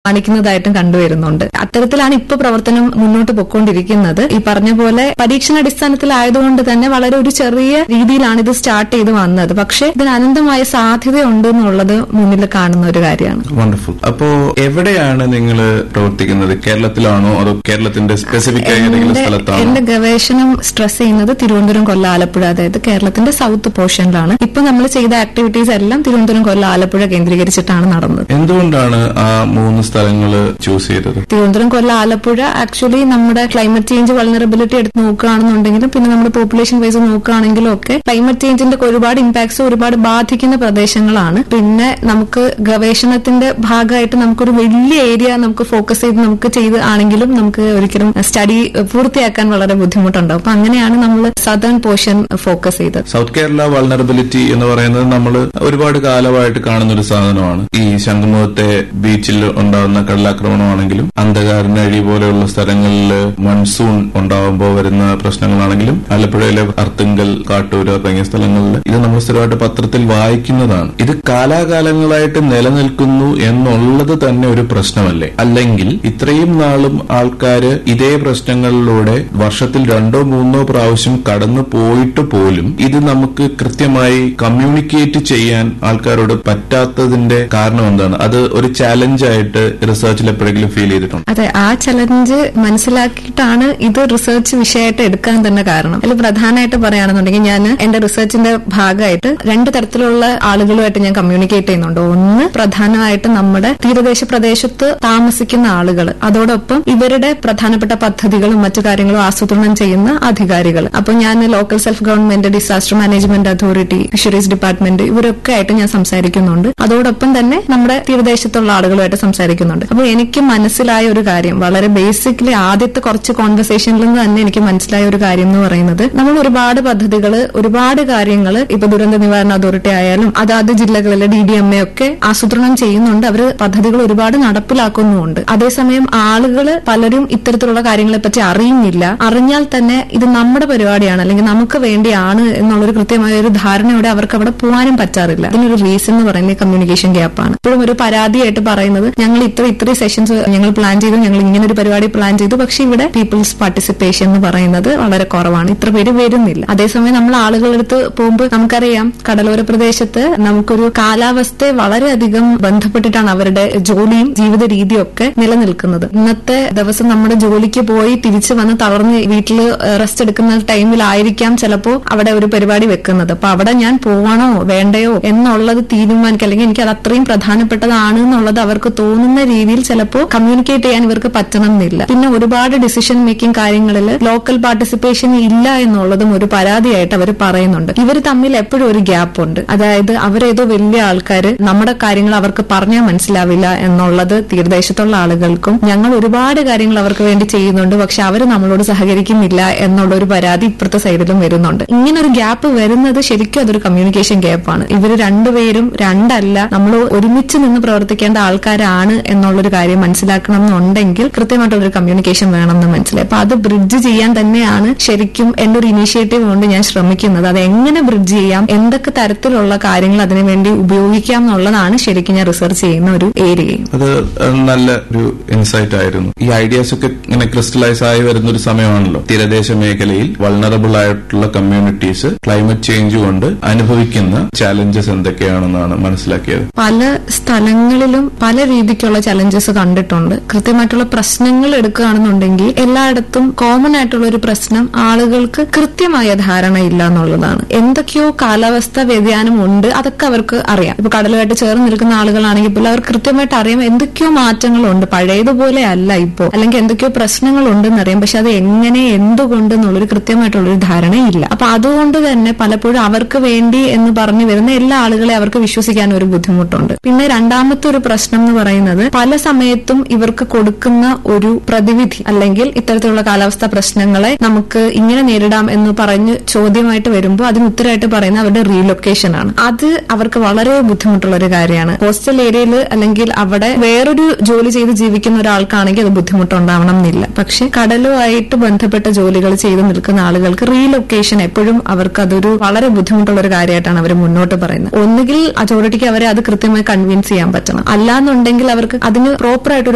കാണിക്കുന്നതായിട്ടും കണ്ടുവരുന്നുണ്ട് അത്തരത്തിലാണ് ഇപ്പൊ പ്രവർത്തനം മുന്നോട്ട് പൊയ്ക്കൊണ്ടിരിക്കുന്നത് ഈ പറഞ്ഞ പോലെ പരീക്ഷണാടിസ്ഥാനത്തിലായതുകൊണ്ട് തന്നെ വളരെ ഒരു ചെറിയ രീതിയിലാണ് ഇത് സ്റ്റാർട്ട് ചെയ്ത് വന്നത് പക്ഷെ ഇതിന് അനന്തമായ സാധ്യതയുണ്ട് എന്നുള്ളത് മുന്നിൽ കാണുന്ന ഒരു കാര്യമാണ് വണ്ടർഫുൾ അപ്പോ എവിടെയാണ് നിങ്ങൾ പ്രവർത്തിക്കുന്നത് കേരളത്തിലാണോ അതോ കേരളത്തിന്റെ സ്പെസിഫിക് ആയ ഏതെങ്കിലും എന്റെ- സ്ഥലത്താണോ എന്റെ ഗവേഷണം സ്ട്രെസ് ചെയ്യുന്നത് തിരുവനന്തപുരം കൊല്ലം ആലപ്പുഴ അതായത് കേരളത്തിന്റെ സൗത്ത് പോർഷനിലാണ് ഇപ്പൊ നമ്മൾ ചെയ്ത ആക്ടിവിറ്റീസ് എല്ലാം തിരുവനന്തപുരം കൊല്ലം ആലപ്പുഴ കേന്ദ്രീകരിച്ചിട്ടാണ് നടന്നത് എന്തുകൊണ്ടാണ് ആ മൂന്ന് സ്ഥലങ്ങൾ ചൂസ് ചെയ്തത് തിരുവനന്തപുരം കൊല്ലം ആലപ്പുഴ ആക്ച്വലി നമ്മുടെ ക്ലൈമറ്റ് ചേഞ്ച് വൾണറബിലിറ്റി എടുത്ത് നോക്കുകയാണെന്നുണ്ടെങ്കിലും പിന്നെ നമ്മുടെ പോപ്പുലേഷൻ വൈസ് നോക്കുകയാണെങ്കിലും ഒക്കെ ക്ലൈമറ്റ് ചേഞ്ചിന്റെ ഒക്കെ ഒരുപാട് ഇമ്പാക്ട്സ് ഒരുപാട് ബാധിക്കുന്ന പ്രദേശങ്ങളാണ് പിന്നെ നമുക്ക് ഗവേഷണത്തിന്റെ ഭാഗമായിട്ട് നമുക്കൊരു വലിയ ഏരിയ നമുക്ക് ഫോക്കസ് ചെയ്ത് നമുക്ക് ചെയ്ത് ആണെങ്കിലും നമുക്ക് ഒരിക്കലും സ്റ്റഡി പൂർത്തിയാക്കാൻ വളരെ ബുദ്ധിമുട്ടുണ്ടാവും അപ്പൊ അങ്ങനെയാണ് നമ്മൾ സദേൺ പോർഷൻ ഫോക്കസ് ചെയ്തത് സൗത്ത് കേരള വൾണറബിലിറ്റി എന്ന് പറയുന്നത് നമ്മൾ ഒരുപാട് കാലമായിട്ട് കാണുന്ന ഒരു സാധനമാണ് ഈ ശംഖുമുഖത്തെ ബീച്ചിൽ ഉണ്ടാകുന്ന കടലാക്രമണമാണെങ്കിലും അന്ധകാരനഴി പോലെയുള്ള സ്ഥലങ്ങളിൽ മൺസൂൺ ഉണ്ടാകുമ്പോൾ വരുന്ന പ്രശ്നങ്ങളാണെങ്കിലും ആലപ്പുഴയിലെ അർത്തുങ്കൽ കാട്ടൂര് തുടങ്ങിയ സ്ഥലങ്ങളിൽ ഇത് നമ്മൾ സ്ഥിരമായിട്ട് പത്രത്തിൽ വായിക്കുന്നതാണ് ഇത് കാലാകാലങ്ങളായിട്ട് നിലനിൽക്കുന്നു എന്നുള്ളത് തന്നെ ഒരു പ്രശ്നമല്ലേ അല്ലെങ്കിൽ ഇത്രയും നാളും ആൾക്കാര് ഇതേ പ്രശ്നങ്ങളിലൂടെ വർഷത്തിൽ രണ്ടോ മൂന്നോ പ്രാവശ്യം കടന്നു പോയിട്ട് പോലും ഇത് നമുക്ക് കൃത്യമായി കമ്മ്യൂണിക്കേറ്റ് ചെയ്യാൻ ആൾക്കാരോട് പറ്റാത്തതിന്റെ കാരണം എന്താണ് അത് ഒരു ചാലഞ്ച് ആയിട്ട് റിസർച്ചിൽ എപ്പോഴെങ്കിലും ഫീൽ ചെയ്തിട്ടുണ്ട് അതെ ആ ചലഞ്ച് മനസ്സിലാക്കിയിട്ടാണ് ഇത് റിസർച്ച് വിഷയമായിട്ട് എടുക്കാൻ തന്നെ കാരണം അതിൽ പ്രധാനമായിട്ട് പറയുകയാണെന്നുണ്ടെങ്കിൽ ഞാൻ എന്റെ റിസർച്ചിന്റെ ഭാഗമായിട്ട് രണ്ട് തരത്തിലുള്ള ആളുകളുമായിട്ട് ഞാൻ കമ്മ്യൂണിക്കേറ്റ് ചെയ്യുന്നുണ്ട് ഒന്ന് പ്രധാനമായിട്ട് നമ്മുടെ തീരദേശ പ്രദേശത്ത് താമസിക്കുന്ന ആളുകൾ അതോടൊപ്പം ഇവരുടെ പ്രധാനപ്പെട്ട പദ്ധതികളും മറ്റു കാര്യങ്ങളും ആസൂത്രണം ചെയ്യുന്ന അധികാരികൾ അപ്പൊ ഞാൻ local self government disaster management authority fisheries department ഇവരൊക്കെ ആയിട്ട് ഞാൻ സംസാരിക്കുന്നുണ്ട് അതോടൊപ്പം തന്നെ നമ്മുടെ തീരദേശത്തുള്ള ആളുകളുമായിട്ട് സംസാരിക്കുന്നുണ്ട് അപ്പോൾ എനിക്ക് മനസ്സിലായ ഒരു കാര്യം വളരെ ബേസിക്കലി ആദ്യത്തെ കുറച്ച് കോൺവെർസേഷനിൽ നിന്ന് തന്നെ എനിക്ക് മനസ്സിലായ ഒരു കാര്യം എന്ന് പറയുന്നത് നമ്മൾ ഒരുപാട് പദ്ധതികൾ ഒരുപാട് കാര്യങ്ങൾ ഇപ്പൊ ദുരന്ത നിവാരണ അതോറിറ്റി ആയാലും അതാത് ജില്ലകളിലെ ഡി ഡി എം എ ഒക്കെ ആസൂത്രണം ചെയ്യുന്നുണ്ട് അവർ പദ്ധതികൾ ഒരുപാട് നടപ്പിലാക്കുന്നുമുണ്ട് അതേസമയം ആളുകൾ പലരും ഇത്തരത്തിലുള്ള കാര്യങ്ങളെ പറ്റി അറിയുന്നില്ല അറിഞ്ഞാൽ തന്നെ ഇത് നമ്മുടെ പരിപാടിയാണ് അല്ലെങ്കിൽ നമുക്ക് വേണ്ടിയാണ് എന്നുള്ളൊരു കൃത്യമായ ഒരു ധാരണയോടെ അവർക്ക് അവിടെ പോകാനും പറ്റാറില്ല അതിനൊരു റീസൺ എന്ന് പറയുന്നത് കമ്മ്യൂണിക്കേഷൻ ഗ്യാപ്പാണ് ഇപ്പോഴും ഒരു പരാതിയായിട്ട് പറയുന്നത് ഞങ്ങൾ ഇത്ര ഇത്ര സെഷൻസ് ഞങ്ങൾ പ്ലാൻ ചെയ്തു ഞങ്ങൾ ഇങ്ങനെ ഒരു പരിപാടി പ്ലാൻ ചെയ്തു പക്ഷെ ഇവിടെ പീപ്പിൾസ് പാർട്ടിസിപ്പേഷൻ എന്ന് പറയുന്നത് വളരെ കുറവാണ് ഇത്ര പേര് വരുന്നില്ല അതേസമയം നമ്മൾ ആളുകളെടുത്ത് പോകുമ്പോൾ നമുക്കറിയാം കടലോര പ്രദേശത്ത് നമുക്കൊരു കാലാവസ്ഥയെ വളരെയധികം ബന്ധപ്പെട്ടിട്ടാണ് അവരുടെ ജോലിയും ജീവിത രീതിയും ഒക്കെ നിലനിൽക്കുന്നത് ഇന്നത്തെ ദിവസം നമ്മുടെ ജോലിക്ക് പോയി തിരിച്ചു വന്ന് തളർന്ന് വീട്ടിൽ റെസ്റ്റ് എടുക്കുന്ന ടൈമിലായിരിക്കാം ചിലപ്പോ അവിടെ ഒരു പരിപാടി വെക്കുന്നത് അപ്പൊ അവിടെ ഞാൻ പോവാണോ വേണ്ടയോ എന്നുള്ളത് തീരുമാനിക്കുക അല്ലെങ്കിൽ എനിക്ക് അത് അത്രയും പ്രധാനപ്പെട്ടതാണ് എന്നുള്ളത് അവർക്ക് തോന്നുന്ന രീതിയിൽ ചിലപ്പോൾ കമ്മ്യൂണിക്കേറ്റ് ചെയ്യാൻ ഇവർക്ക് പറ്റണം എന്നില്ല പിന്നെ ഒരുപാട് ഡിസിഷൻ മേക്കിംഗ് കാര്യങ്ങളിൽ ലോക്കൽ പാർട്ടിസിപ്പേഷൻ ഇല്ല എന്നുള്ളതും ഒരു പരാതിയായിട്ട് അവർ പറയുന്നുണ്ട് ഇവർ തമ്മിൽ എപ്പോഴും ഒരു ഗ്യാപ്പ് ഉണ്ട് അതായത് അവരേതോ വലിയ ആൾക്കാർ നമ്മുടെ കാര്യങ്ങൾ അവർക്ക് പറഞ്ഞാൽ മനസ്സിലാവില്ല എന്നുള്ളത് തീരദേശത്തുള്ള ആളുകൾക്കും ഞങ്ങൾ ഒരുപാട് കാര്യങ്ങൾ അവർക്ക് വേണ്ടി ചെയ്യുന്നുണ്ട് പക്ഷെ അവർ നമ്മളോട് സഹകരിക്കുന്നില്ല എന്നുള്ള ഒരു പരാതി ഇപ്പുറത്തെ സൈഡിലും വരുന്നുണ്ട് ഇങ്ങനെ ഒരു ഗ്യാപ്പ് വരുന്നത് ശരിക്കും അതൊരു കമ്മ്യൂണിക്കേഷൻ ഗ്യാപ്പാണ് ഇവർ രണ്ടുപേരും രണ്ടല്ല നമ്മൾ ഒരുമിച്ച് നിന്ന് പ്രവർത്തിക്കേണ്ട ആൾക്കാരാണ് എന്നുള്ളൊരു കാര്യം മനസ്സിലാക്കണം എന്നുണ്ടെങ്കിൽ കൃത്യമായിട്ടുള്ളൊരു കമ്മ്യൂണിക്കേഷൻ വേണമെന്ന് മനസ്സിലായി അപ്പൊ അത് ബ്രിഡ്ജ് ചെയ്യാൻ തന്നെയാണ് ശരിക്കും എന്റെ ഒരു ഇനീഷ്യേറ്റീവ് കൊണ്ട് ഞാൻ ശ്രമിക്കുന്നത് അത് എങ്ങനെ ബ്രിഡ്ജ് ചെയ്യാം എന്തൊക്കെ തരത്തിലുള്ള കാര്യങ്ങൾ അതിനുവേണ്ടി ഉപയോഗിക്കാം എന്നുള്ളതാണ് ശരിക്കും ഞാൻ റിസർച്ച് ചെയ്യുന്ന ഒരു ഏരിയയും അത് നല്ല ഒരു ഇൻസൈറ്റ് ആയിരുന്നു ഈ ഐഡിയാസ് ഒക്കെ ഇങ്ങനെ ക്രിസ്റ്റലൈസ് ആയി വരുന്ന ഒരു സമയമാണല്ലോ തീരദേശ മേഖലയിൽ വൾണറബിൾ ആയിട്ടുള്ള കമ്മ്യൂണിറ്റീസ് ക്ലൈമറ്റ് ചേഞ്ച് കൊണ്ട് അനുഭവിക്കുന്ന ചാലഞ്ചസ് എന്തൊക്കെയാണെന്നാണ് മനസ്സിലാക്കിയത് പല സ്ഥലങ്ങളിലും പല രീതിക്കുള്ള ചലഞ്ചസ് കണ്ടിട്ടുണ്ട് കൃത്യമായിട്ടുള്ള പ്രശ്നങ്ങൾ എടുക്കുകയാണെന്നുണ്ടെങ്കിൽ എല്ലായിടത്തും കോമൺ ആയിട്ടുള്ള ഒരു പ്രശ്നം ആളുകൾക്ക് കൃത്യമായ ധാരണ ഇല്ല എന്നുള്ളതാണ് എന്തൊക്കെയോ കാലാവസ്ഥ വ്യതിയാനം ഉണ്ട് അതൊക്കെ അവർക്ക് അറിയാം ഇപ്പൊ കടലുമായിട്ട് ചേർന്ന് നിൽക്കുന്ന ആളുകളാണെങ്കിൽ പോലും അവർ കൃത്യമായിട്ട് അറിയാം എന്തൊക്കെയോ മാറ്റങ്ങളുണ്ട് പഴയതുപോലെ അല്ല ഇപ്പോ അല്ലെങ്കിൽ എന്തൊക്കെയോ പ്രശ്നങ്ങളുണ്ടെന്ന് അറിയാം പക്ഷെ അത് എങ്ങനെ എന്തുകൊണ്ട് എന്നുള്ളൊരു കൃത്യമായിട്ടുള്ളൊരു ധാരണയില്ല അപ്പൊ അതുകൊണ്ട് തന്നെ പലപ്പോഴും അവർക്ക് വേണ്ടി എന്ന് പറഞ്ഞു വരുന്ന എല്ലാ ആളുകളെ അവർക്ക് വിശ്വസിക്കാൻ ഒരു ബുദ്ധിമുട്ടുണ്ട് പിന്നെ രണ്ടാമത്തെ ഒരു പ്രശ്നം എന്ന് പറയുന്നത് പല സമയത്തും ഇവർക്ക് കൊടുക്കുന്ന ഒരു പ്രതിവിധി അല്ലെങ്കിൽ ഇത്തരത്തിലുള്ള കാലാവസ്ഥാ പ്രശ്നങ്ങളെ നമുക്ക് ഇങ്ങനെ നേരിടാം എന്ന് പറഞ്ഞ് ചോദ്യമായിട്ട് വരുമ്പോൾ അതിന് ഉത്തരമായിട്ട് പറയുന്ന അവരുടെ റീലൊക്കേഷൻ ആണ് അത് അവർക്ക് വളരെ ബുദ്ധിമുട്ടുള്ള ഒരു കാര്യമാണ് കോസ്റ്റൽ ഏരിയയിൽ അല്ലെങ്കിൽ അവിടെ വേറൊരു ജോലി ചെയ്ത് ജീവിക്കുന്ന ഒരാൾക്കാണെങ്കിൽ അത് ബുദ്ധിമുട്ടുണ്ടാവണം എന്നില്ല പക്ഷെ കടലുമായിട്ട് ബന്ധപ്പെട്ട ജോലികൾ ചെയ്ത് നിൽക്കുന്ന ആളുകൾക്ക് റീലൊക്കേഷൻ എപ്പോഴും അവർക്ക് അതൊരു വളരെ ബുദ്ധിമുട്ടുള്ള ഒരു കാര്യമായിട്ടാണ് അവർ മുന്നോട്ട് പറയുന്നത് ഒന്നുകിൽ അതോറിറ്റിക്ക് അവരെ അത് കൃത്യമായി കൺവിൻസ് ചെയ്യാൻ പറ്റണം അല്ലാന്നുണ്ടെങ്കിൽ അവർക്ക് അതിന് പ്രോപ്പർ ആയിട്ട് ഒരു